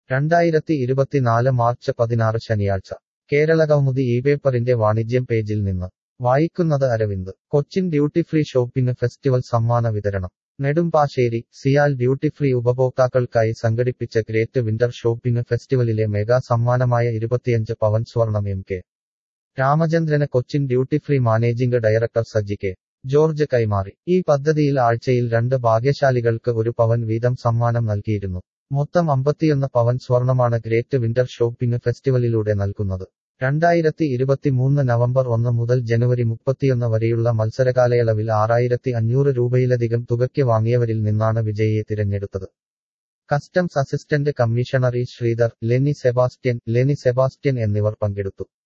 രണ്ടായിരത്തി ഇരുപത്തിനാല് മാർച്ച് പതിനാറ് ശനിയാഴ്ച കേരളകൗമുദി ഈ പേപ്പറിന്റെ വാണിജ്യം പേജിൽ നിന്ന് വായിക്കുന്നത് Aravind Cochin duty free shopping festival സമ്മാന വിതരണം നെടുമ്പാശ്ശേരി സിയാൽ ഡ്യൂട്ടി ഫ്രീ ഉപഭോക്താക്കൾക്കായി സംഘടിപ്പിച്ച ഗ്രേറ്റ് വിന്റർ ഷോപ്പിംഗ് ഫെസ്റ്റിവലിലെ മെഗാ സമ്മാനമായ ഇരുപത്തിയഞ്ച് പവൻ സ്വർണം എം കെ രാമചന്ദ്രന് Cochin duty free managing director Saji K George കൈമാറി ഈ പദ്ധതിയിൽ ആഴ്ചയിൽ രണ്ട് ഭാഗ്യശാലികൾക്ക് ഒരു പവൻ വീതം സമ്മാനം നൽകിയിരുന്നു മൊത്തം അമ്പത്തിയൊന്ന് പവൻ സ്വർണമാണ് ഗ്രേറ്റ് വിന്റർ ഷോപ്പിംഗ് ഫെസ്റ്റിവലിലൂടെ നൽകുന്നത് രണ്ടായിരത്തി ഇരുപത്തിമൂന്ന് നവംബർ ഒന്ന് മുതൽ ജനുവരി മുപ്പത്തിയൊന്ന് വരെയുള്ള മത്സരകാലയളവിൽ ആറായിരത്തി അഞ്ഞൂറ് രൂപയിലധികം തുകയ്ക്ക് വാങ്ങിയവരിൽ നിന്നാണ് വിജയിയെ തിരഞ്ഞെടുത്തത് customs assistant commissioner E Sreedhar Leni Sebastian Leni Sebastian എന്നിവർ പങ്കെടുത്തു